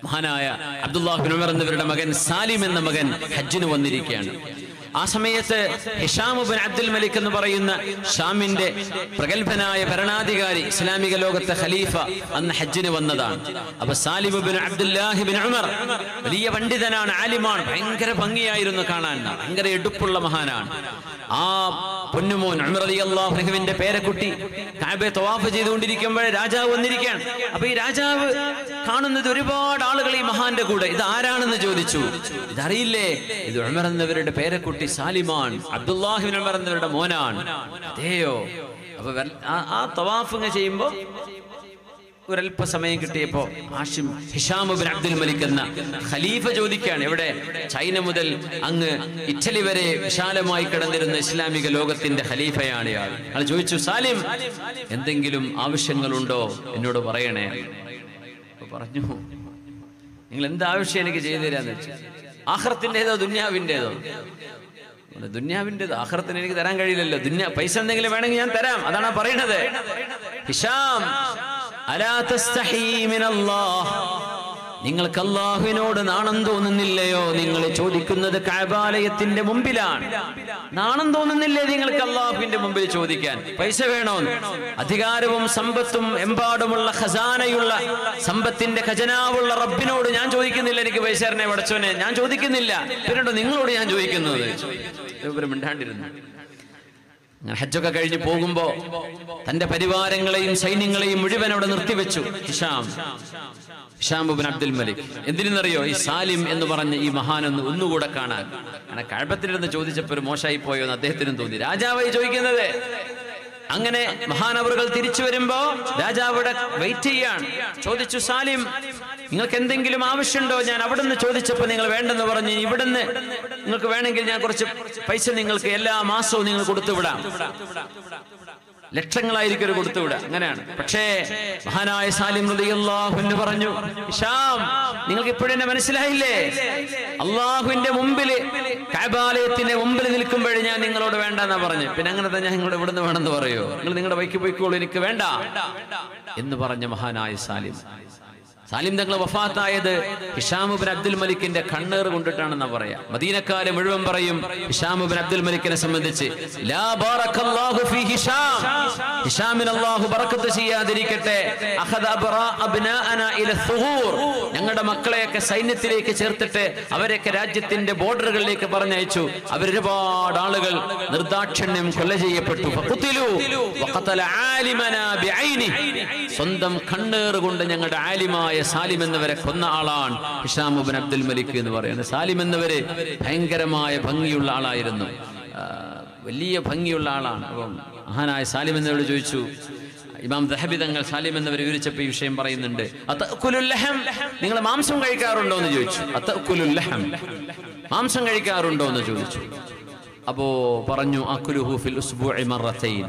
മഹാനായ അബ്ദുല്ലാഹിബിൻ ഉമർ എന്നിവരുടെ മകൻ സാലിം എന്ന മകൻ ഹജ്ജിന് വന്നിരിക്കുകയാണ് ആ സമയത്ത് ഹിഷാമുബിൻ അബ്ദുൽ മലിക് എന്ന് പറയുന്ന ഷാമിന്റെ പ്രഗത്ഭനായ ഭരണാധികാരി ഇസ്ലാമിക ലോകത്തെ ഖലീഫ അന്ന് ഹജ്ജിന് വന്നതാണ് അപ്പൊ സാലിബിൻ അബ്ദുല്ലാഹിബിൻ ഉമർ വലിയ പണ്ഡിതനാണ് ആലിമാണ് ഭയങ്കര ഭംഗിയായിരുന്നു കാണാൻ ഭയങ്കര എടുപ്പുള്ള മഹാനാണ് ആ പൊന്നുമോൻ ഉമർ അലി അള്ളാഹുവിന്റെ പേരക്കുട്ടി കാബെ തവാഫ് ചെയ്തുകൊണ്ടിരിക്കുമ്പോഴേ രാജാവ് വന്നിരിക്കുകയാണ് അപ്പൊ ഈ രാജാവ് കാണുന്നത് ഒരുപാട് ആളുകൾ ഈ മഹാന്റെ കൂടെ ഇത് ആരാണെന്ന് ചോദിച്ചു ഇതറിയില്ലേ ഇത് ഉമർ എന്നവരുടെ പേരക്കുട്ടി സാലിമാൻ അബ്ദുല്ലാഹിബിൻ ഉമർ എന്നവരുടെ മോനാണ് അതേയോ അപ്പൊ വെൽ- ആ- ആ തവാഫ് ഇങ്ങ് ചെയ്യുമ്പോ ഒരല്പ സമയം കിട്ടിയപ്പോ ആഷിം ഹിഷാമുബിൻ അബ്ദുൽ മലിക് എന്ന ഖലീഫ ചോദിക്കുകയാണ് എവിടെ ചൈന മുതൽ അങ്ങ് ഇറ്റലി വരെ വിശാലമായി കിടന്നിരുന്ന ഇസ്ലാമിക ലോകത്തിന്റെ ഖലീഫയാണ് ഇയാൾ അയാൾ ചോദിച്ചു സാലിം എന്തെങ്കിലും ആവശ്യങ്ങളുണ്ടോ എന്നോട് പറയണേ അപ്പൊ പറഞ്ഞു നിങ്ങൾ എന്ത് ആവശ്യം എനിക്ക് ചെയ്തു തരാന്ന് വെച്ചു ആഹ്റത്തിൻ്റെതോ ദുന്യാവിൻ്റെതോ ദുന്യാവിൻ്റെതോ ആഹ്റത്തിന് എനിക്ക് തരാൻ കഴിയില്ലല്ലോ ദുന്യ പൈസ എന്തെങ്കിലും വേണമെങ്കിൽ ഞാൻ തരാം അതാണ് ആ പറയണത് ഹിഷാം അലാ തസ്തഹീ മിനല്ലാഹ് നിങ്ങൾക്ക് അള്ളാഹുവിനോട് നാണം തോന്നുന്നില്ലയോ നിങ്ങൾ ചോദിക്കുന്നത് കഅബാലയത്തിന്റെ മുമ്പിലാണ് നാണം തോന്നുന്നില്ലേ നിങ്ങൾക്ക് അള്ളാഹുവിന്റെ മുമ്പിൽ ചോദിക്കാൻ പൈസ വേണോ അധികാരവും സമ്പത്തും എമ്പാടുമുള്ള ഖസാനയുള്ള സമ്പത്തിന്റെ ഖജനാവുള്ള റബ്ബിനോട് ഞാൻ ചോദിക്കുന്നില്ല എനിക്ക് പൈസ തരണേ പടച്ചോനെ ഞാൻ ചോദിക്കുന്നില്ല പിന്നീട് നിങ്ങളോട് ഞാൻ ചോദിക്കുന്നത് ഇവര് മിണ്ടാണ്ടിരുന്നു അങ്ങനെ ഹജ്ജൊക്കെ കഴിഞ്ഞ് പോകുമ്പോ തന്റെ പരിവാരങ്ങളെയും സൈന്യങ്ങളെയും മുഴുവൻ അവിടെ നിർത്തിവെച്ചു ഹിഷാം ഹിഷാമുബിൻ അബ്ദുൽ മലിക് എന്തിനെന്നറിയോ ഈ സാലിം എന്ന് പറഞ്ഞ ഈ മഹാനൊന്ന് ഒന്നുകൂടെ കാണാൻ അങ്ങനെ കഴപ്പത്തിലിരുന്ന് ചോദിച്ചപ്പോൾ ഒരു മോശമായി പോയോ എന്ന് അദ്ദേഹത്തിനും തോന്നി രാജാവായി ചോദിക്കുന്നത് അങ്ങനെ മഹാനവറുകൾ തിരിച്ചു വരുമ്പോ രാജാവിടെ വെയിറ്റ് ചെയ്യാണ് ചോദിച്ചു സാലിം നിങ്ങൾക്ക് എന്തെങ്കിലും ആവശ്യമുണ്ടോ ഞാൻ അവിടുന്ന് ചോദിച്ചപ്പോൾ നിങ്ങൾ വേണ്ടെന്ന് പറഞ്ഞു ഇവിടുന്ന് നിങ്ങൾക്ക് വേണമെങ്കിൽ ഞാൻ കുറച്ച് പൈസ നിങ്ങൾക്ക് എല്ലാ മാസവും നിങ്ങൾ കൊടുത്തുവിടാം ലക്ഷങ്ങളായിരിക്കും ഒരു കൊടുത്തുവിടുക അങ്ങനെയാണ് പക്ഷേ മഹാനായ സാലിം റളിയല്ലാഹു പറഞ്ഞു ഹിഷാം നിങ്ങൾക്ക് ഇപ്പോഴെന്നെ മനസ്സിലായില്ലേ അള്ളാഹുവിന്റെ മുമ്പിൽ കഅബാലയത്തിന്റെ മുമ്പിൽ നിൽക്കുമ്പോഴേ ഞാൻ നിങ്ങളോട് വേണ്ടെന്നാ പറഞ്ഞു പിന്നെ അങ്ങനെ തന്നെ നിങ്ങളോട് ഇവിടുന്ന് വേണമെന്ന് പറയോ നിങ്ങൾ നിങ്ങളുടെ വൈക്ക് പോയിക്കോളൂ എനിക്ക് വേണ്ട എന്ന് പറഞ്ഞ മഹാനായ സാലിം സാലിം തങ്ങൾ വഫാത്തായത് ഹിഷാമുബിൻ അബ്ദുൽ മലിക്കിന്റെ കണ്ണേർ കൊണ്ടിട്ടാണെന്നാ പറയാ മദീനക്കാരെ മുഴുവൻ പറയും ഹിഷാമുബിൻ അബ്ദുൽ മലിക്കിനെ സംബന്ധിച്ച് ലാ ബാറക്കല്ലാഹു ഫീ ഹിഷാം ഹിഷാമിന് അല്ലാഹു ബറക്കത്ത് ചെയ്യാതിരിക്കട്ടെ അഖദ അബ്റാ അബ്നാഅന ഇല സുഹൂർ ഞങ്ങളുടെ മക്കളെയൊക്കെ സൈന്യത്തിലേക്ക് ചേർത്തിട്ട് അവരെയൊക്കെ രാജ്യത്തിന്റെ ബോർഡറുകളിലേക്ക് പറഞ്ഞയച്ചു അവരൊരുപാട് ആളുകൾ നിർദാക്ഷിണ്യം കൊല ചെയ്യപ്പെട്ടു ഫഖുതിലു വഖതല ആലിമനാ ബിഐനിഹി സ്വന്തം കണ്ണേർ കൊണ്ട് ഞങ്ങളുടെ ആലിമായ സാലിം എന്നവരെ കൊന്ന ആളാണ് ഹിഷാമുബിൻ അബ്ദുൽ മലിക് എന്ന് പറയുന്നത് സാലിം എന്നവര് ഭയങ്കരമായ ഭംഗിയുള്ള ആളായിരുന്നു ആ, വലിയ ഭംഗിയുള്ള ആളാണ് അപ്പം മഹാനായ സാലിം എന്നവരോട് ചോദിച്ചു ഇമാം ദഹബി തങ്ങൾ സാലിം എന്നവർ വിവരിച്ചപ്പോൾ ഈ വിഷയം പറയുന്നുണ്ട് "അതഅ്കുലുൽ ലഹം?" നിങ്ങൾ മാംസം കഴിക്കാറുണ്ടോ എന്ന് ചോദിച്ചു "അതഅ്കുലുൽ ലഹം?" മാംസം കഴിക്കാറുണ്ടോ എന്ന് ചോദിച്ചു അപ്പോ പറഞ്ഞു അക്കുലുഹു ഫിൽ ഉസ്ബൂഇ മറത്തൈൻ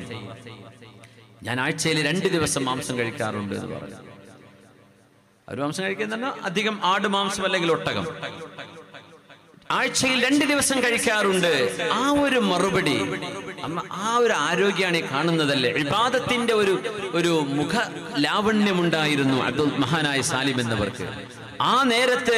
ഞാൻ ആഴ്ചയിൽ രണ്ട് ദിവസം മാംസം കഴിക്കാറുണ്ട് എന്ന് പറഞ്ഞു ഒരു മാംസം കഴിക്കുന്ന അധികം ആട് മാംസം അല്ലെങ്കിൽ ഒട്ടകം ആഴ്ചയിൽ രണ്ട് ദിവസം കഴിക്കാറുണ്ട് ആ ഒരു മറുപടി അമ്മ ആ ഒരു ആരോഗ്യമാണ് ഈ കാണുന്നതല്ലേ വിവാദത്തിന്റെ ഒരു ഒരു മുഖ ലാവണ്യമുണ്ടായിരുന്നു അബ്ദുൽ മഹാനായ സാലിം എന്നവർക്ക് ആ നേരത്ത്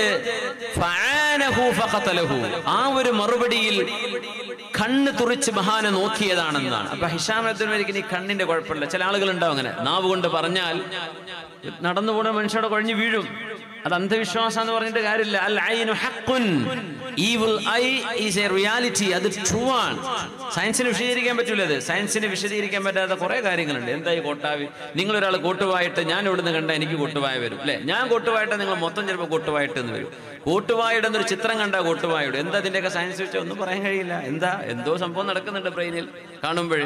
ഫആനഹു ഫഖതലഹു. ആ ഒരു മറുപടിയിൽ കണ്ണ് തുറിച്ച് മഹാനെ നോക്കിയതാണെന്നാണ് അപ്പൊ ഹിഷാം അബ്ദുൽ മലിക്കിന് ഈ കണ്ണിന്റെ കുഴപ്പമില്ല ചില ആളുകൾ ഉണ്ടാവും അങ്ങനെ നാവ് കൊണ്ട് പറഞ്ഞാൽ നടന്നു പോകുന്ന മനുഷ്യരുടെ കുഴഞ്ഞു വീഴും അത് അന്ധവിശ്വാസം എന്ന് പറഞ്ഞിട്ട് കാര്യമില്ല അൽ ഐനു ഹഖുൻ evil eye is a reality അത് ട്രൂ ആണ് സയൻസിന് വിശദീകരിക്കാൻ പറ്റൂല അത് സയൻസിന് വിശദീകരിക്കാൻ പറ്റാത്ത കുറെ കാര്യങ്ങളുണ്ട് എന്താ ഈ കോട്ടാവി നിങ്ങൾ ഒരാൾ കോട്ടുവായിട്ട് ഞാൻ ഇവിടുന്ന് കണ്ട എനിക്ക് കോട്ടുവായ വരും അല്ലെ ഞാൻ കോട്ടുവായിട്ട് നിങ്ങൾ മൊത്തം ചിലപ്പോൾ കോട്ടുവായിട്ട് എന്ന് വരും കോട്ടുവായുടെ എന്നൊരു ചിത്രം കണ്ട കോട്ടുവായുടെ എന്താ അതിന്റെയൊക്കെ സയൻസ് വെച്ചാൽ ഒന്നും പറയാൻ കഴിയില്ല എന്താ എന്തോ സംഭവം നടക്കുന്നുണ്ട് ബ്രെയിനിൽ കാണുമ്പോഴേ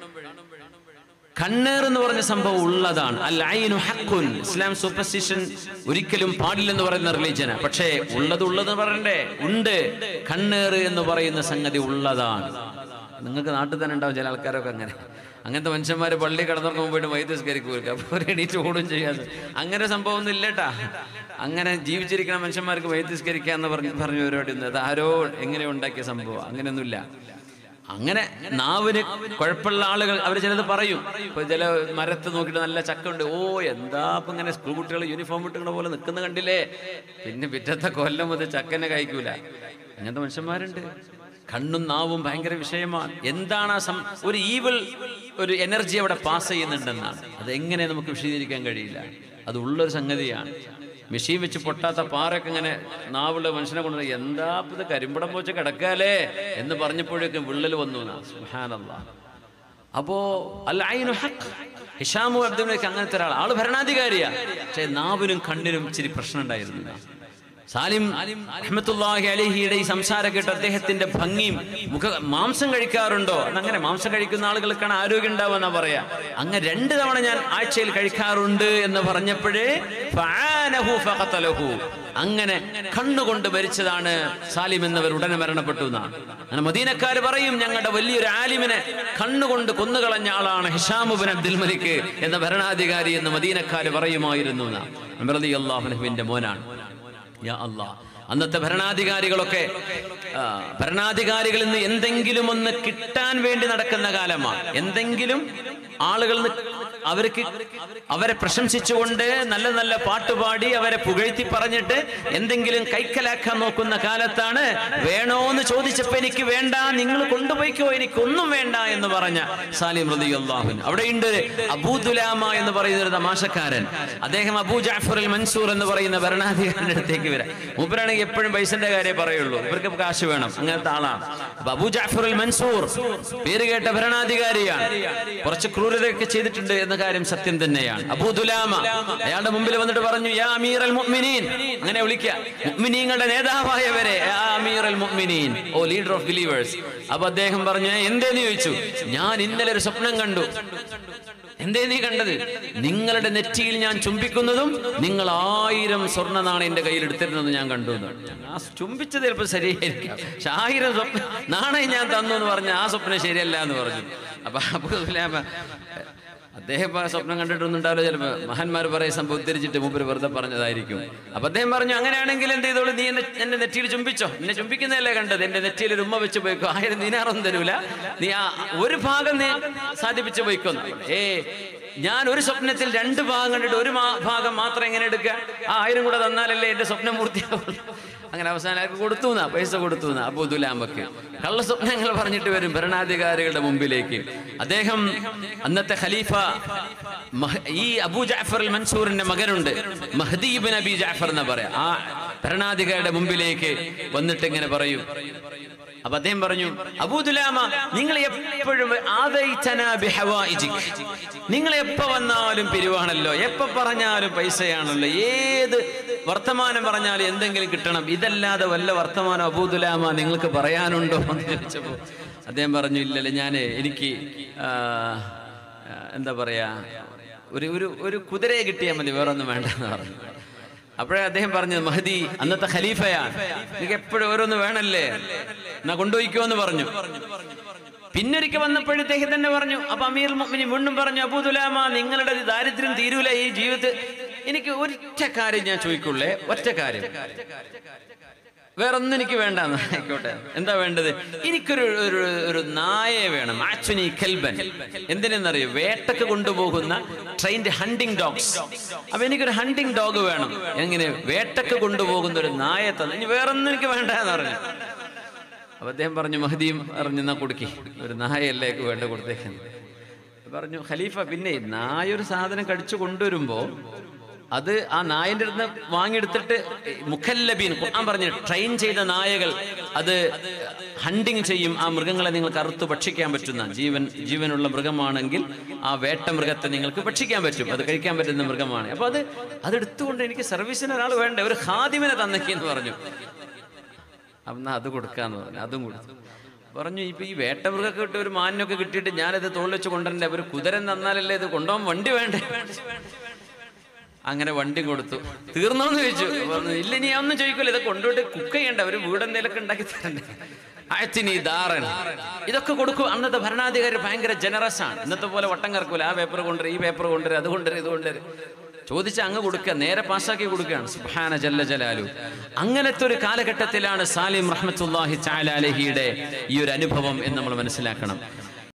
കണ്ണേർ എന്ന് പറഞ്ഞ സംഭവം ഉള്ളതാണ് അൽ ഐനു ഹഖുൻ ഇസ്ലാം സൂപ്പർസ്റ്റിഷൻ ഒരിക്കലും പാടില്ലെന്ന് പറയുന്ന റിലീജനാ പക്ഷേ ഉള്ളത് ഉള്ളത് പറയണ്ടേ ഉണ്ട് കണ്ണേർ എന്ന് പറയുന്ന സംഗതി ഉള്ളതാണ് നിങ്ങൾക്ക് നാട്ടിൽ തന്നെ ഉണ്ടാവും ചില ആൾക്കാരൊക്കെ അങ്ങനെ അങ്ങനത്തെ മനുഷ്യന്മാർ പള്ളി കടന്നുറങ്ങുമ്പോൾ പോയിട്ട് വൈദ്യസ്കരിക്കുക അപ്പോൾ എണീറ്റ് ഓടും ചെയ്യാതെ അങ്ങനെ സംഭവം ഒന്നും ഇല്ലട്ടാ അങ്ങനെ ജീവിച്ചിരിക്കുന്ന മനുഷ്യന്മാർക്ക് വൈദ്യസ്കരിക്കുക എന്ന് പറഞ്ഞ് പറഞ്ഞ പരിപാടി ഒന്നും അത് ആരോ എങ്ങനെ ഉണ്ടാക്കിയ സംഭവം അങ്ങനെയൊന്നുമില്ല അങ്ങനെ നാവിന് കുഴപ്പമുള്ള ആളുകൾ അവർ ചിലത് പറയും ഇപ്പൊ ചില മരത്ത് നോക്കിയിട്ട് നല്ല ചക്ക ഉണ്ട് ഓ എന്താ ഇപ്പൊ ഇങ്ങനെ സ്കൂൾ കുട്ടികൾ യൂണിഫോം ഇട്ടുന്ന പോലെ നിൽക്കുന്ന കണ്ടില്ലേ പിന്നെ പിറ്റത്തെ കൊല്ലം മുതൽ ചക്കനെ കഴിക്കൂല അങ്ങനത്തെ മനുഷ്യന്മാരുണ്ട് കണ്ണും നാവും ഭയങ്കര വിഷയമാണ് എന്താണ് ആ സം ഒരു ഈവിൾ ഒരു എനർജി അവിടെ പാസ് ചെയ്യുന്നുണ്ടെന്നാണ് അതെങ്ങനെ നമുക്ക് വിശദീകരിക്കാൻ കഴിയില്ല അത് ഉള്ളൊരു സംഗതിയാണ് മെഷീൻ വെച്ച് പൊട്ടാത്ത പാറയൊക്കെ ഇങ്ങനെ നാവുള്ള മനുഷ്യനെ കൊണ്ട് എന്താ ഇപ്പൊ ഇത് കരിമ്പടം പോച്ച് കിടക്കാലേ എന്ന് പറഞ്ഞപ്പോഴേക്കും വിള്ളൽ വന്നു എന്നാ. സുബ്ഹാനല്ലാ. അപ്പോ അൽ ഐനു ഹഖ്. ഹിഷാമു അബ്ദുലിനൊക്കെ അങ്ങനത്തെ ഒരാൾ ആള് ഭരണാധികാരിയാ പക്ഷെ നാവിനും കണ്ണിനും ഇച്ചിരി പ്രശ്നം ഉണ്ടായിരുന്നു സാലിം അഹമ്മത്തുല്ലാഹി അലഹിയുടെ ഈ സംസാരം കേട്ട് അദ്ദേഹത്തിന്റെ ഭംഗിയും മുഖ മാംസം കഴിക്കാറുണ്ടോ അങ്ങനെ മാംസം കഴിക്കുന്ന ആളുകൾക്കാണ് ആരോഗ്യം ഉണ്ടാവുക പറയാ അങ്ങ് രണ്ട് തവണ ഞാൻ ആഴ്ചയിൽ കഴിക്കാറുണ്ട് എന്ന് പറഞ്ഞപ്പോഴേ ഫആനഹു ഫഖതലഹു. അങ്ങനെ കണ്ണുകൊണ്ട് മരിച്ചതാണ് സാലിം എന്നവർ ഉടനെ മരണപ്പെട്ടു എന്നാണ് അങ്ങനെ മദീനക്കാർ പറയും ഞങ്ങളുടെ വലിയൊരു ആലിമിനെ കണ്ണുകൊണ്ട് കൊന്നുകളഞ്ഞ ആളാണ് ഹിഷാമുബിൻ അബ്ദുൽ മലിക് എന്ന ഭരണാധികാരി എന്ന് മദീനക്കാർ പറയുമായിരുന്നു എന്നാണ് അള്ളാഹുനഹുവിന്റെ മോനാണ് യാ അല്ലാ അന്നത്തെ ഭരണാധികാരികളൊക്കെ ആ, ഭരണാധികാരികളിൽ നിന്ന് എന്തെങ്കിലും ഒന്ന് കിട്ടാൻ വേണ്ടി നടക്കുന്ന കാലമാണ് എന്തെങ്കിലും ആളുകൾ അവർക്ക് അവരെ പ്രശംസിച്ചുകൊണ്ട് നല്ല നല്ല പാട്ടുപാടി അവരെ പുകഴ്ത്തി പറഞ്ഞിട്ട് എന്തെങ്കിലും കൈക്കലാക്കാൻ നോക്കുന്ന കാലത്താണ് വേണോന്ന് ചോദിച്ചപ്പോ എനിക്ക് വേണ്ട നിങ്ങൾ കൊണ്ടുപോയിക്കോ എനിക്കൊന്നും വേണ്ട എന്ന് പറഞ്ഞ സാലിം റതി അള്ളാഹുൻ അവിടെയുണ്ട് അബൂദുലാമ എന്ന് പറയുന്ന ഒരു തമാശക്കാരൻ അദ്ദേഹം അബൂ ജാഫർ അൽ മൻസൂർ എന്ന് പറയുന്ന ഭരണാധികാരിയുടെ അടുത്തേക്ക് വരാം മൂപ്പരാണെങ്കിൽ എപ്പോഴും പൈസന്റെ കാര്യം പറയുള്ളൂ ഇവർക്ക് കാശ് വേണം അങ്ങനത്തെ ആളാണ് അപ്പൊ അബൂ ജാഫർ അൽ മൻസൂർ പേര് കേട്ട ഭരണാധികാരിയാണ് കുറച്ച് ക്രൂരതയൊക്കെ ചെയ്തിട്ടുണ്ട് എന്ന കാര്യം സത്യം തന്നെയാണ് അബൂദുലാമ അയാളുടെ മുമ്പിൽ വന്നിട്ട് പറഞ്ഞു യാ അമീർ അൽ മുഅ്മിനീൻ അങ്ങനെ വിളിക്കുക മുഅ്മിനീങ്ങളുടെ നേതാവായവരെ യാ അമീർ അൽ മുഅ്മിനീൻ ഓ ലീഡർ ഓഫ് ബിലീവേഴ്സ് അപ്പൊ അദ്ദേഹം പറഞ്ഞു "ഏ, എന്തേന്ന് ചോദിച്ചു ഞാൻ ഇന്നലെ ഒരു സ്വപ്നം കണ്ടു എന്തേ നീ കണ്ടത് നിങ്ങളുടെ നെറ്റിയിൽ ഞാൻ ചുംബിക്കുന്നതും നിങ്ങൾ ആയിരം സ്വർണ്ണ നാണയം എന്റെ കയ്യിൽ എടുത്തിരുന്നത് ഞാൻ കണ്ടു എന്ന്. ആ ചുംബിച്ചത് ചിലപ്പോൾ ശരിയായിരിക്കാം പക്ഷെ ആയിരം സ്വപ്ന നാണയം ഞാൻ തന്നു എന്ന് പറഞ്ഞ ആ സ്വപ്നം ശരിയല്ല എന്ന് പറഞ്ഞു അപ്പൊ അബൂദുലാമ അദ്ദേഹം ആ സ്വപ്നം കണ്ടിട്ടൊന്നും ഉണ്ടാവില്ല ചിലപ്പോൾ മഹാന്മാർ പറയും സംഭവം ഉദ്ധരിച്ചിട്ട് മൂപ്പര് വെറുതെ പറഞ്ഞതായിരിക്കും അപ്പൊ അദ്ദേഹം പറഞ്ഞു അങ്ങനെയാണെങ്കിൽ എന്ത് ചെയ്തോളൂ നീ എന്നെ എന്റെ നെറ്റിയിൽ ചുംബിച്ചോ എന്നെ ചുംബിക്കുന്നതല്ലേ കണ്ടത് എന്റെ നെറ്റിയിൽ ഒരു ഉമ്മ വെച്ച് പോയിക്കോ ആയിരം ദിനാറൊന്നും തരൂല നീ ആ ഒരു ഭാഗം നീ സാധിപ്പിച്ച് പോയിക്കോ ഏ ഞാൻ ഒരു സ്വപ്നത്തിൽ രണ്ട് ഭാഗം കണ്ടിട്ട് ഒരു മാ- ഭാഗം മാത്രം എങ്ങനെ എടുക്കുക ആ ആയിരം കൂടെ തന്നാലല്ലേ എന്റെ സ്വപ്നം പൂർത്തിയാവുള്ളൂ അങ്ങനെ അവസാനം അയാൾക്ക് കൊടുത്തു എന്നാ പൈസ കൊടുത്തു എന്നാ അബൂ ദുലാമ്പക്ക് കള്ള സ്വപ്നങ്ങൾ പറഞ്ഞിട്ട് വരും ഭരണാധികാരികളുടെ മുമ്പിലേക്ക് അദ്ദേഹം അന്നത്തെ ഖലീഫ മഹ- ഈ അബൂ ജാഫർ അൽ മൻസൂറിന്റെ മകനുണ്ട് മഹദീബിൻ അബി ജാഫർ എന്ന് പറയാം ആ ഭരണാധികാരിയുടെ മുമ്പിലേക്ക് വന്നിട്ട് ഇങ്ങനെ പറയും അപ്പൊ അദ്ദേഹം പറഞ്ഞു അബൂദുലാമ നിങ്ങൾ എപ്പോഴും ആദൈതനാ ബിഹവായിജിക്. നിങ്ങൾ എപ്പോ വന്നാലും പിരിവാണല്ലോ എപ്പോ പറഞ്ഞാലും പൈസയാണല്ലോ ഏത് വർത്തമാനം പറഞ്ഞാലും എന്തെങ്കിലും കിട്ടണം ഇതല്ലാതെ വല്ല വർത്തമാനം അബൂദുലാമ നിങ്ങൾക്ക് പറയാനുണ്ടോ എന്ന് ചോദിച്ചപ്പോ അദ്ദേഹം പറഞ്ഞു ഇല്ലല്ല ഞാൻ എനിക്ക് ആ, ആ, എന്താ പറയാ ഒരു ഒരു ഒരു കുതിരയെ കിട്ടിയാൽ മതി വേറെ ഒന്നും വേണ്ട എന്ന് പറഞ്ഞു അപ്പോഴേ അദ്ദേഹം പറഞ്ഞത് മഹദി അന്നത്തെ ഖലീഫയാണ് എനിക്ക് എപ്പോഴും ഓരോന്ന് വേണല്ലേ എന്നാ കൊണ്ടുപോയിക്കോ എന്ന് പറഞ്ഞു പിന്നൊരിക്കൽ വന്നപ്പോഴത്തേക്ക് തന്നെ പറഞ്ഞു അപ്പൊ അമീർ മുഅ്മിനീൻ വീണ്ടും പറഞ്ഞു അബൂദുലാമ നിങ്ങളുടെ ദാരിദ്ര്യം തീരൂല ഈ ജീവിതത്തിൽ എനിക്ക് ഒറ്റ കാര്യം ഞാൻ ചോദിക്കുള്ളേ ഒറ്റ കാര്യം വേറൊന്നും എനിക്ക് വേണ്ട ആയിക്കോട്ടെ എന്താ വേണ്ടത് എനിക്കൊരു ഒരു ഒരു നായയെ വേണം ആക്ച്വലി കെൽബൻ എന്തിനെന്നറിയോ വേട്ടക്ക് കൊണ്ടുപോകുന്ന ട്രെയിൻഡ് ഹണ്ടിങ് ഡോഗ്സ് അപ്പൊ എനിക്കൊരു ഹണ്ടിങ് ഡോഗ് വേണം എങ്ങനെ വേട്ടക്ക് കൊണ്ടുപോകുന്ന ഒരു നായയെ തന്നെ ഇനി വേറൊന്നും എനിക്ക് വേണ്ട എന്ന് പറഞ്ഞു അപ്പൊ അദ്ദേഹം പറഞ്ഞു മഹദിയും അറിഞ്ഞു എന്നാ കൊടുക്കി ഒരു നായല്ലേക്ക് വേണ്ട കൊടുത്തേക്കുന്നു പറഞ്ഞു ഖലീഫ പിന്നെ നായ ഒരു സാധനം കടിച്ചു കൊണ്ടുവരുമ്പോ അത് ആ നായന്റെ അടുത്ത് വാങ്ങിയെടുത്തിട്ട് മുഖല്ലബീൻ ഖുർആൻ പറഞ്ഞു ട്രെയിൻ ചെയ്ത നായകൾ അത് ഹണ്ടിങ് ചെയ്യും ആ മൃഗങ്ങളെ നിങ്ങൾക്ക് അറുത്ത് ഭക്ഷിക്കാൻ പറ്റുന്ന ജീവൻ ജീവനുള്ള മൃഗമാണെങ്കിൽ ആ വേട്ട മൃഗത്തെ നിങ്ങൾക്ക് ഭക്ഷിക്കാൻ പറ്റും അത് കഴിക്കാൻ പറ്റുന്ന മൃഗമാണ് അപ്പൊ അത് അതെടുത്തുകൊണ്ട് എനിക്ക് സർവീസിന് ഒരാൾ വേണ്ട ഒരു ഖാദിമിനെ തന്നേക്കെന്ന് പറഞ്ഞു എന്നാ അത് കൊടുക്കാന്ന് പറഞ്ഞു അതും കൊടുത്തു പറഞ്ഞു ഇപ്പൊ ഈ വേട്ടമൃഗമൊക്കെ കിട്ടി ഒരു മാനിനൊക്കെ കിട്ടിയിട്ട് ഞാനിത് തോളിൽ വെച്ച് കൊണ്ടുവരണ്ടേ ഒരു കുതിരൻ തന്നാലല്ലേ ഇത് കൊണ്ടുപോകാൻ വണ്ടി വേണ്ടേ അങ്ങനെ വണ്ടി കൊടുത്തു തീർന്നോന്ന് ചോദിച്ചു പറഞ്ഞു ഇല്ല ഇനി ഞാൻ ഒന്നും ചോദിക്കൂല ഇത് കൊണ്ടുപോയിട്ട് കുക്ക് ചെയ്യണ്ട ഒരു വീട് എന്തെങ്കിലുമൊക്കെ ഉണ്ടാക്കി തരണ്ടേ ആയത്തിനി ദാറൻ ഇതൊക്കെ കൊടുക്കും അന്നത്തെ ഭരണാധികാരി ഭയങ്കര ജനറസ് ആണ് ഇന്നത്തെ പോലെ വട്ടം കറക്കൂല ആ പേപ്പർ കൊണ്ടുവരും ഈ പേപ്പർ കൊണ്ടുവരും അത് കൊണ്ടുവരും ഇത് കൊണ്ടുവരും ചോദിച്ച അങ്ങ് കൊടുക്കുക നേരെ പാസ്സാക്കി കൊടുക്കുകയാണ് സുബ്ഹാന ജല്ല ജലാലു അങ്ങനത്തെ ഒരു കാലഘട്ടത്തിലാണ് സാലിം റഹ്മത്തുല്ലാഹി ചാലാലഹിയുടെ ഈ ഒരു അനുഭവം എന്ന് നമ്മൾ മനസ്സിലാക്കണം